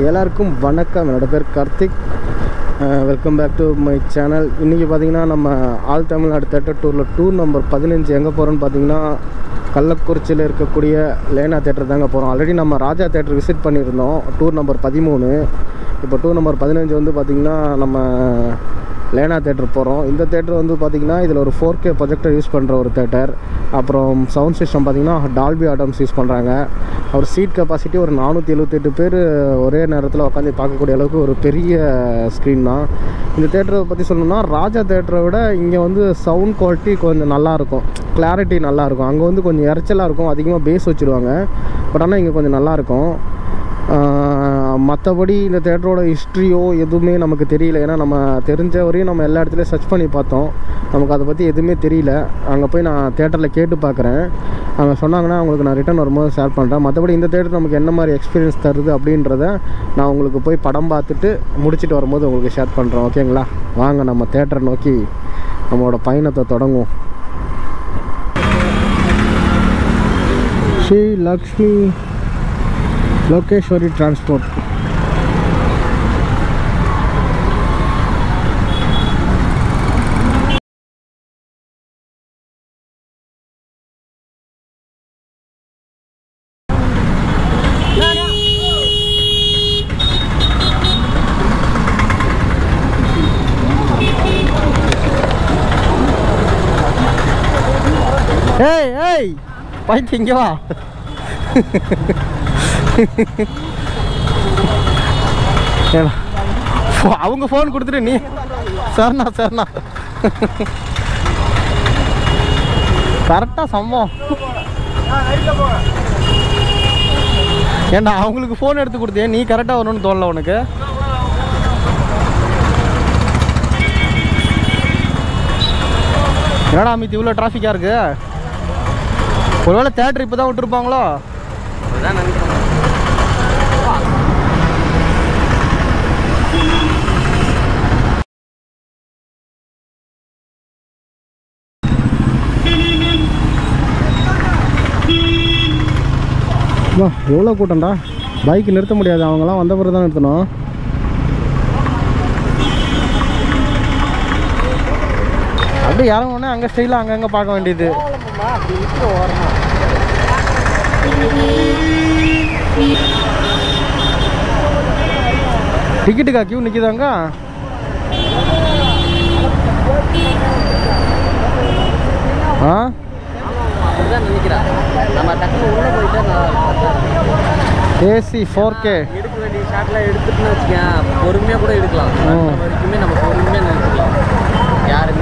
எல்லாருக்கும் வணக்கம் என்னோட பேர் Karthik welcome back to my channel இன்றைக்கி பார்த்தீங்கன்னா நம்ம ஆல் தமிழ்நாடு தேட்டர் டூரில் டூர் நம்பர் பதினஞ்சு எங்கே போகிறோன்னு பார்த்தீங்கன்னா கள்ளக்குறிச்சியில் இருக்கக்கூடிய லேனா தேட்டர் தாங்க போகிறோம் ஆல்ரெடி நம்ம ராஜா தேட்டர் விசிட் பண்ணியிருந்தோம் டூர் நம்பர் பதிமூணு இப்போ டூர் நம்பர் பதினஞ்சு வந்து பார்த்திங்கன்னா நம்ம லேனா தேட்டர் போகிறோம் இந்த தேட்டர் வந்து பார்த்திங்கன்னா இதில் ஒரு ஃபோர் கே ப்ரொஜெக்டர் யூஸ் பண்ணுற ஒரு தேட்டர் அப்புறம் சவுண்ட் சிஸ்டம் பார்த்திங்கன்னா டால்பி ஆடம்ஸ் யூஸ் பண்ணுறாங்க ஒரு சீட் கெப்பாசிட்டி ஒரு நானூற்றி எழுபத்தெட்டு பேர் ஒரே நேரத்தில் உட்காந்து பார்க்கக்கூடிய அளவுக்கு ஒரு பெரிய ஸ்க்ரீன் தான் இந்த தேட்டரை பற்றி சொல்லணும்னா ராஜா தேட்டரை விட இங்கே வந்து சவுண்ட் குவாலிட்டி கொஞ்சம் நல்லாயிருக்கும் கிளாரிட்டி நல்லாயிருக்கும் அங்கே வந்து கொஞ்சம் இறைச்சலாக இருக்கும் அதிகமாக பேஸ் வச்சுருவாங்க பட் ஆனால் இங்கே கொஞ்சம் நல்லாயிருக்கும் மற்றபடி இந்த தேட்டரோட ஹிஸ்ட்ரியோ எதுவுமே நமக்கு தெரியல ஏன்னா நம்ம தெரிஞ்ச வரையும் நம்ம எல்லா இடத்துலையும் சர்ச் பண்ணி பார்த்தோம் நமக்கு அதை பற்றி எதுவுமே தெரியல அங்கே போய் நான் தேட்டரில் கேட்டு பார்க்குறேன் அவங்க சொன்னாங்கன்னா அவங்களுக்கு நான் ரிட்டன் வரும்போது ஷேர் பண்ணுறேன் மற்றபடி இந்த தேட்டர் நமக்கு என்ன மாதிரி எக்ஸ்பீரியன்ஸ் தருது அப்படின்றத நான் உங்களுக்கு போய் படம் பார்த்துட்டு முடிச்சுட்டு வரும்போது உங்களுக்கு ஷேர் பண்ணுறேன் ஓகேங்களா வாங்க நம்ம தேட்டரை நோக்கி நம்மளோட பயணத்தை தொடங்குவோம் ஸ்ரீ லக்ஷ்மி லோகேஸ்வரி டிரான்ஸ்போர்ட் ஏய் ஏய் பைத்து இங்கே வா ஏடா, ஃபோ- அவங்க ஃபோன் கொடுத்துட்டு நீ சரிண்ணா சரிண்ணா கரெக்டாக சம்பவம் ஏண்டா அவங்களுக்கு ஃபோன் எடுத்து கொடுத்தே நீ கரெக்டாக வரணும்னு தோணல உனக்கு என்னடா அமித் இவ்வளோ டிராஃபிக்காக இருக்கு ஒருவேளை தேட்டர் இப்போ தான் விட்டுருப்பாங்களோ வா எவ்வளோ கூட்டம்டா பைக் நிறுத்த முடியாது அவங்களாம் வந்த பிறகு தான் நிறுத்தணும் அப்படியே இறங்கணுன்னே அங்கே ஸ்டைலாக அங்கங்கே பார்க்க வேண்டியது டிக்கெட்டுக்கா கியூ நிற்கிதாங்க ஆ அப்படிதான் நினைக்கிறேன் நம்ம டக்குனு உள்ள போயிட்டா நான் ஏசி ஃபோர் கே எடுக்க வேண்டிய ஷாட்லாம் எடுத்துட்டுன்னு வச்சுக்கேன் பொறுமையாக கூட எடுக்கலாம் ம். அந்த வரைக்குமே நம்ம பொறுமையாக நிறுத்திக்கலாம் யாருமே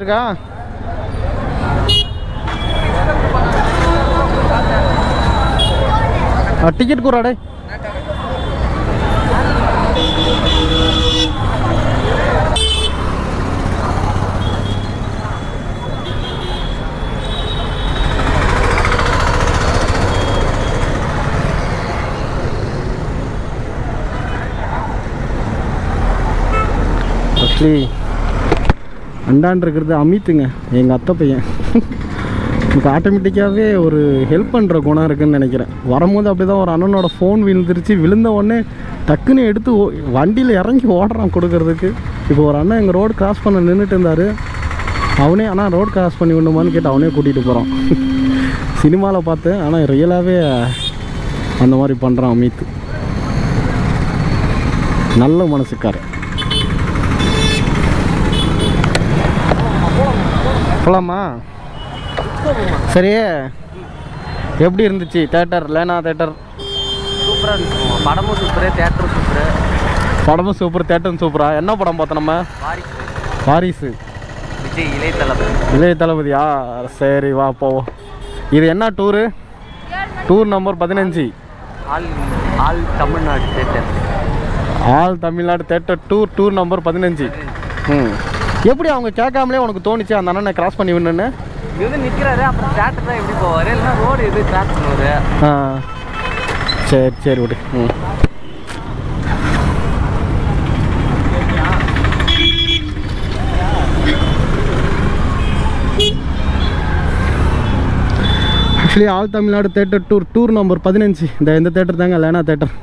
இருக்கா டிக்கெட் கூறாடே ஆக்சுவலி அண்டான் இருக்கிறது அமித்துங்க எங்கள் அத்தை பையன் எனக்கு ஆட்டோமேட்டிக்காகவே ஒரு ஹெல்ப் பண்ணுற குணம் இருக்குன்னு நினைக்கிறேன் வரும்போது அப்படி தான் ஒரு அண்ணனோட ஃபோன் விழுந்துருச்சு விழுந்த உடனே டக்குன்னு எடுத்து வண்டியில் இறங்கி ஓடுறான் கொடுக்கறதுக்கு இப்போ ஒரு அண்ணன் எங்கள் ரோடு கிராஸ் பண்ண நின்றுட்டு இருந்தார் அவனே ஆனால் ரோடு கிராஸ் பண்ணி விடணுமான்னு கேட்டு அவனே கூட்டிகிட்டு போகிறான் சினிமாவில் பார்த்தேன் ஆனால் ரியலாகவே அந்த மாதிரி பண்ணுறான் அமித் நல்ல மனசுக்காரன் போலாமா சரி எப்படி இருந்துச்சு தேட்டர் லேனா தேட்டர் சூப்பராக இருந்துச்சு படமும் சூப்பரு தேட்டரும் சூப்பரு படமும் சூப்பர் தேட்டரும் சூப்பரா என்ன படம் பார்த்தோம் நம்ம வாரிசு வாரிசு விஜய் இளைய தளபதி இளைய தளபதியா சரி வா போவோம் இது என்ன டூரு டூர் நம்பர் பதினஞ்சு all all Tamil Nadu theatre all Tamil Nadu theatre tour tour number பதினஞ்சு ம் எப்படி அவங்க கேட்காமலே உனக்கு தோணுச்சு அந்த அண்ணனை கிராஸ் பண்ணி விடணுன்னு இங்க வந்து நிற்கிறாரு அப்புறம் தேட்டர் தான் எப்படி போவார் இல்லைன்னா ரோடு எது கிராஸ் பண்ணுவார் ஆ சரி சரி விடு ம் actually all Tamil Nadu theatre tour tour number பதினஞ்சு இந்த இந்த தேட்டர் தாங்க லேனா தேட்டர்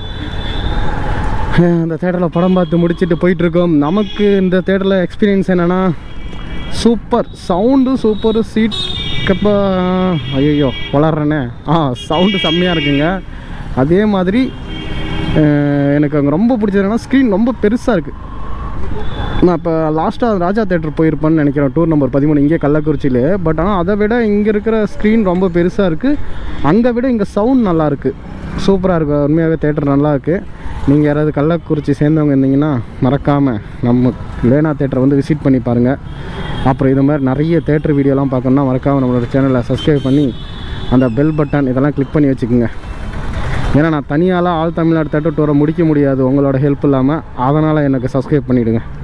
அந்த தேட்டரில் படம் பார்த்து முடிச்சுட்டு போயிட்டுருக்கோம் நமக்கு இந்த தேட்டரில் எக்ஸ்பீரியன்ஸ் என்னென்னா சூப்பர் சவுண்டு சூப்பர் சீட் கப்பா ஐயோ வளர்றேனே ஆ சவுண்டு செம்மையாக இருக்குங்க அதே மாதிரி அஹ், எனக்கு அங்கே ரொம்ப பிடிச்சது என்னன்னா ஸ்க்ரீன் ரொம்ப பெருசாக இருக்குது நான் இப்போ லாஸ்ட்டாக ராஜா தேட்டர் போயிருப்பேன்னு நினைக்கிறேன் டூர் நம்பர் பதிமூணு இங்கே கள்ளக்குறிச்சியில் பட் ஆனால் அதை விட இங்கே இருக்கிற ஸ்க்ரீன் ரொம்ப பெருசாக இருக்குது அங்கே விட இங்கே சவுண்ட் நல்லா இருக்குது சூப்பராக இருக்குது உண்மையாகவே தேட்டர் நல்லா இருக்குது நீங்கள் யாராவது கள்ளக்குறிச்சி சேர்ந்தவங்க இருந்தீங்கன்னா மறக்காமல் நம்ம லேனா தேட்டரை வந்து விசிட் பண்ணி பாருங்கள் அப்புறம் இது மாதிரி நிறைய தேட்டர் வீடியோலாம் பார்க்கணுன்னா மறக்காமல் நம்மளோட சேனலை சப்ஸ்கிரைப் பண்ணி அந்த பெல் பட்டன் இதெல்லாம் கிளிக் பண்ணி வச்சுக்கோங்க ஏன்னா நான் தனியாலாம் ஆல் தமிழ்நாடு தேட்டர் டூரை முடிக்க முடியாது உங்களோட ஹெல்ப் இல்லாமல் அதனால் எனக்கு சப்ஸ்கிரைப் பண்ணிவிடுங்க